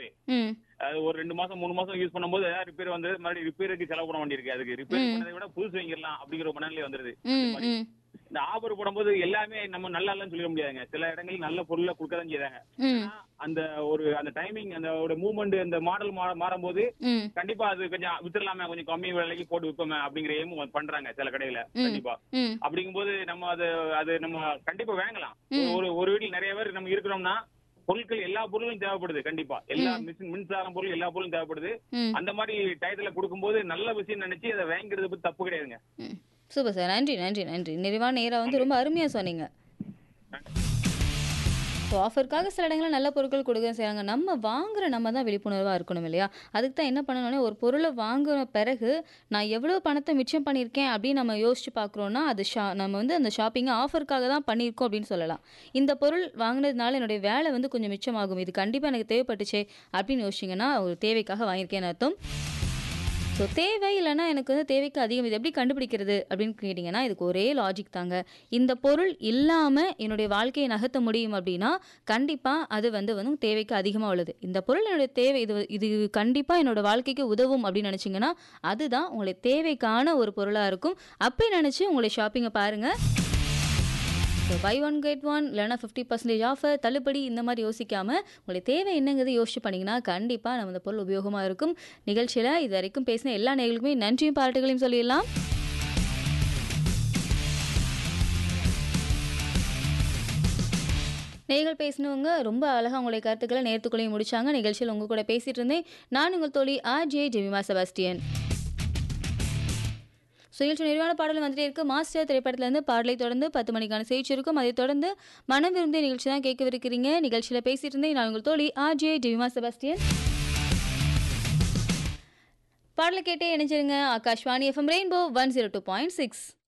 நார்மலாவே ம் அது ஒரு ரெண்டு மாசம் மூணு மாசம் யூஸ் பண்ணும்போது ரிப்பேர் வந்து மறுபடியும் ரிப்பேருக்கு செலவு பண்ண வேண்டியிருக்கு அதுக்கு ரிப்பேர் ம். பண்ணதை விட புதுசு வாங்கிடலாம் அப்படிங்கிற ஒரு மனநிலை வந்துருது ம் ம் இந்த ஆஃபர் போடும்போது எல்லாமே நம்ம நல்லா இல்லைன்னு சொல்லிட முடியாதுங்க சில இடங்களில் நல்ல பொருளை கொடுக்க தான் செய்றாங்க ம் ஆனா, அந்த ஒரு அந்த டைமிங் அந்த ஒரு மூவ்மெண்ட் அந்த மாடல் மாறும்போது ம் கண்டிப்பா அது கொஞ்சம் வித்துடலாமே கொஞ்சம் கம்மி விலைக்கு போட்டு விற்போமே அப்படிங்கிற எய்மும் பண்றாங்க சில கடையில ம். கண்டிப்பா ம் அப்படிங்கும்போது நம்ம அது அது நம்ம கண்டிப்பா வாங்கலாம் ம். ஒரு ஒரு வீட்டில் நிறைய பேர் நம்ம இருக்கிறோம்னா பொருட்கள் எல்லா பொருளும் தேவைப்படுது கண்டிப்பா எல்லா மிஷின் மின்சாரம் பொருள் எல்லா பொருளும் தேவைப்படுது ம் அந்த மாதிரி டயத்துல கொடுக்கும்போது நல்ல விஷயம் நினைச்சு அதை வாங்கிறது பத்தி தப்பு கிடையாதுங்க ம் சூப்பர் சார் நன்றி நன்றி நன்றி நிறைவான நேரம் வந்து ரொம்ப அருமையாக சொன்னீங்க ஸோ ஆஃபருக்காக சில இடங்களில் நல்ல பொருட்கள் கொடுக்க செய்கிறாங்க நம்ம வாங்குற நம்ம தான் விழிப்புணர்வாக இருக்கணும் இல்லையா அதுக்கு தான் என்ன பண்ணணும்னா ஒரு பொருளை வாங்குன பிறகு நான் எவ்வளோ பணத்தை மிச்சம் பண்ணியிருக்கேன் அப்படின்னு நம்ம யோசிச்சு பார்க்குறோன்னா அது ஷா நம்ம வந்து அந்த ஷாப்பிங்கை ஆஃபருக்காக தான் பண்ணியிருக்கோம் அப்படின்னு சொல்லலாம் இந்த பொருள் வாங்கினதுனால என்னுடைய வேலை வந்து கொஞ்சம் மிச்சமாகும் இது கண்டிப்பாக எனக்கு தேவைப்பட்டுச்சே அப்படின்னு யோசிச்சிங்கன்னா ஒரு தேவைக்காக வாங்கியிருக்கேன்னு அர்த்தம் ஸோ தேவை இல்லைன்னா எனக்கு வந்து தேவைக்கு அதிகம் இது எப்படி கண்டுபிடிக்கிறது அப்படின்னு கேட்டிங்கன்னா இதுக்கு ஒரே லாஜிக் தாங்க இந்த பொருள் இல்லாமல் என்னுடைய வாழ்க்கையை நகர்த்த முடியும் அப்படின்னா கண்டிப்பாக அது வந்து வந்து தேவைக்கு அதிகமாக உள்ளது இந்த பொருள் என்னுடைய தேவை இது இது கண்டிப்பாக என்னோட வாழ்க்கைக்கு உதவும் அப்படின்னு நினச்சிங்கன்னா அதுதான் உங்களுடைய தேவைக்கான ஒரு பொருளாக இருக்கும் அப்படி நினச்சி உங்களுடைய ஷாப்பிங்கை பாருங்கள் so buy one get one இல்லைனா ஃபிஃப்டி பர்சன்டேஜ் ஆஃபர் தள்ளுபடி இந்த மாதிரி யோசிக்காமல் உங்களுடைய தேவை என்னங்கிறது யோசிச்சு பண்ணிங்கன்னா கண்டிப்பாக நம்ம இந்த பொருள் உபயோகமாக இருக்கும் நிகழ்ச்சியில் இது வரைக்கும் பேசின எல்லா நேர்களுக்குமே நன்றியும் பாராட்டுகளையும் சொல்லிடலாம் நேர்கள் பேசினவங்க ரொம்ப அழகாக உங்களுடைய கருத்துக்களை நேர்த்துக்குள்ளேயும் முடிச்சாங்க நிகழ்ச்சியில் உங்க கூட பேசிட்டு இருந்தேன் நான் உங்கள் தோழி ஆர் ஜே ஜெமிமா செபாஸ்டியன் சுயல்ச்சி நிறைவான பாடல் வந்துட்டே இருக்கு மாஸ்டர் திரைப்படத்திலிருந்து பாடலை தொடர்ந்து பத்து மணிக்கான செய்தி இருக்கும் அதைத் தொடர்ந்து மனம் விரும்பிய நிகழ்ச்சி தான் கேட்கவிருக்கிறீங்க நிகழ்ச்சியில் பேசிட்டு இருந்தேன் நான் உங்கள் தோழி ஆர் ஜே ஜெமிமா செபாஸ்டியன் பாடலை கேட்டே இணைஞ்சிருங்க Akashvani FM rainbow one zero two point six